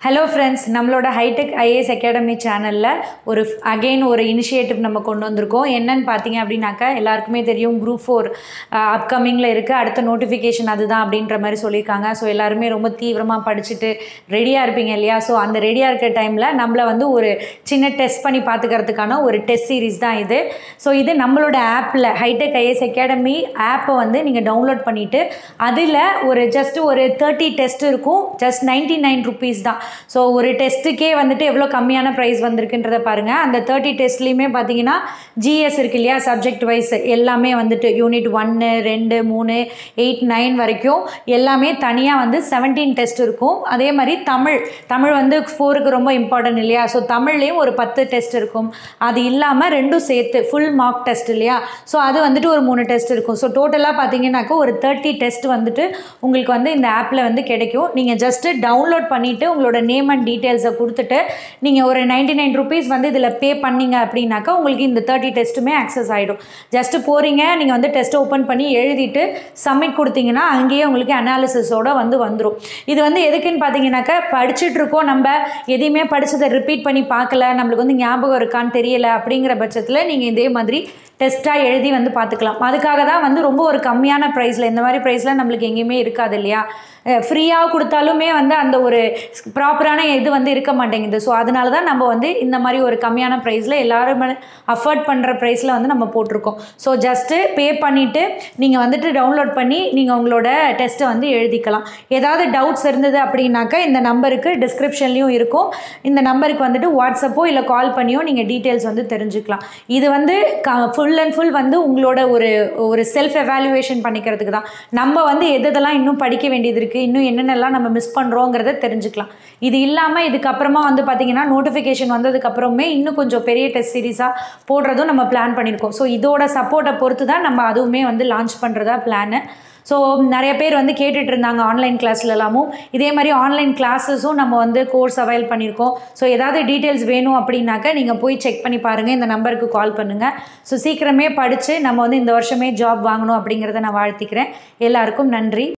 hello friends நம்மளோட hitech IAS academy சேனலில் ஒரு அகெயின் ஒரு இனிஷியேட்டிவ் நம்ம கொண்டு வந்திருக்கோம் என்னன்னு பார்த்தீங்க அப்படின்னாக்கா எல்லாருக்குமே தெரியும் குரூப் ஃபோர் அப்கமிங்கில் இருக்குது அடுத்த நோட்டிஃபிகேஷன் அதுதான் அப்படின்ற மாதிரி சொல்லியிருக்காங்க ஸோ எல்லாருமே ரொம்ப தீவிரமாக படிச்சுட்டு ரெடியாக இருப்பீங்க இல்லையா ஸோ அந்த ரெடியாக இருக்கிற டைமில் நம்மளை வந்து ஒரு சின்ன டெஸ்ட் பண்ணி பார்த்துக்கிறதுக்கான ஒரு டெஸ்ட் சீரிஸ் தான் இது ஸோ இது நம்மளோட ஆப்பில் ஹைடெக் ஐஏஎஸ் அகாடமி ஆப்பை வந்து நீங்கள் டவுன்லோட் பண்ணிவிட்டு அதில் ஒரு ஜஸ்ட் ஒரு தேர்ட்டி டெஸ்ட் இருக்கும் ஜஸ்ட் நைன்டி நைன் ருபீஸ் தான் ஸோ ஒரு டெஸ்ட்டுக்கே வந்துட்டு எவ்வளோ கம்மியான ப்ரைஸ் வந்திருக்குன்றத பாருங்கள் அந்த தேர்ட்டி டெஸ்ட்லேயுமே பார்த்தீங்கன்னா ஜிஎஸ் இருக்கு இல்லையா சப்ஜெக்ட் வைஸ் எல்லாமே வந்துட்டு யூனிட் ஒன்று ரெண்டு மூணு எயிட் நைன் வரைக்கும் எல்லாமே தனியாக வந்து செவன்டீன் டெஸ்ட் இருக்கும் அதே மாதிரி தமிழ் தமிழ் வந்து ஃபோருக்கு ரொம்ப இம்பார்ட்டன்ட் இல்லையா ஸோ தமிழ்லேயும் ஒரு பத்து டெஸ்ட் இருக்கும் அது இல்லாமல் ரெண்டும் சேர்த்து ஃபுல் மார்க் டெஸ்ட் இல்லையா ஸோ அது வந்துட்டு ஒரு மூணு டெஸ்ட் இருக்கும் ஸோ டோட்டலாக பார்த்தீங்கன்னாக்கா ஒரு தேர்ட்டி டெஸ்ட் வந்துட்டு உங்களுக்கு வந்து இந்த ஆப்பில் வந்து கிடைக்கும் நீங்கள் ஜஸ்ட்டு டவுன்லோட் பண்ணிவிட்டு உங்களோட நேம் அண்ட் டீட்டெயில்ஸை கொடுத்துட்டு நீங்கள் ஒரு நைன்டி நைன் ருபீஸ் வந்து இதில் பே பண்ணீங்க அப்படின்னாக்கா உங்களுக்கு இந்த தேர்ட்டி டெஸ்ட்டுமே ஆக்சஸ் ஆகிடும் ஜஸ்ட்டு போகிறீங்க நீங்கள் வந்து டெஸ்ட் ஓப்பன் பண்ணி எழுதிட்டு சப்மிட் கொடுத்தீங்கன்னா அங்கேயே உங்களுக்கு அனாலிசிஸோட வந்து வந்துடும் இது வந்து எதுக்குன்னு பார்த்தீங்கன்னாக்கா படிச்சுட்டு இருக்கோம் நம்ம எதையுமே படிச்சதை ரிப்பீட் பண்ணி பார்க்கல நம்மளுக்கு வந்து ஞாபகம் இருக்கான்னு தெரியல அப்படிங்கிற பட்சத்தில் நீங்கள் இதே மாதிரி டெஸ்ட்டாக எழுதி வந்து பார்த்துக்கலாம் அதுக்காக தான் வந்து ரொம்ப ஒரு கம்மியான ப்ரைஸில் இந்த மாதிரி ப்ரைஸில் நம்மளுக்கு எங்கேயுமே இருக்காது இல்லையா ஃப்ரீயாக கொடுத்தாலுமே வந்து அந்த ஒரு ப்ராப்பரான இது வந்து இருக்க மாட்டேங்குது ஸோ அதனால தான் நம்ம வந்து இந்த மாதிரி ஒரு கம்மியான ப்ரைஸில் எல்லாருமே அஃபோர்ட் பண்ணுற ப்ரைஸில் வந்து நம்ம போட்டிருக்கோம் ஸோ ஜஸ்ட்டு பே பண்ணிவிட்டு நீங்கள் வந்துட்டு டவுன்லோட் பண்ணி நீங்கள் உங்களோட டெஸ்ட்டை வந்து எழுதிக்கலாம் ஏதாவது டவுட்ஸ் இருந்தது அப்படின்னாக்கா இந்த நம்பருக்கு டிஸ்கிரிப்ஷன்லேயும் இருக்கும் இந்த நம்பருக்கு வந்துட்டு வாட்ஸ்அப்போ இல்லை கால் பண்ணியோ நீங்கள் டீட்டெயில்ஸ் வந்து தெரிஞ்சுக்கலாம் இது வந்து க ஃபுல் அண்ட் ஃபுல் வந்து உங்களோட ஒரு ஒரு செல்ஃப் எவாலுவேஷன் பண்ணிக்கிறதுக்கு தான் நம்ம வந்து எது எதெல்லாம் இன்னும் படிக்க வேண்டியது இருக்குது இன்னும் என்னென்னலாம் நம்ம மிஸ் பண்ணுறோங்கிறத தெரிஞ்சுக்கலாம் இது இல்லாமல் இதுக்கப்புறமா வந்து பார்த்திங்கன்னா நோட்டிஃபிகேஷன் வந்ததுக்கப்புறமே இன்னும் கொஞ்சம் பெரிய டெஸ்ட் சீரிஸாக போடுறதும் நம்ம பிளான் பண்ணியிருக்கோம் ஸோ இதோட சப்போர்ட்டை பொறுத்து தான் நம்ம அதுவுமே வந்து லான்ச் பண்ணுறதா பிளானு ஸோ நிறைய பேர் வந்து கேட்டுட்டு இருந்தாங்க ஆன்லைன் கிளாஸ்லலாமும் இதே மாதிரி ஆன்லைன் கிளாஸஸும் நம்ம வந்து கோர்ஸ் அவைல் பண்ணியிருக்கோம் ஸோ ஏதாவது டீட்டெயில்ஸ் வேணும் அப்படின்னாக்கா நீங்கள் போய் செக் பண்ணி பாருங்கள் இந்த நம்பருக்கு கால் பண்ணுங்கள் ஸோ சீக்கிரமே படித்து நம்ம வந்து இந்த வருஷமே ஜாப் வாங்கணும் அப்படிங்கிறத நான் வாழ்த்திக்கிறேன் எல்லாருக்கும் நன்றி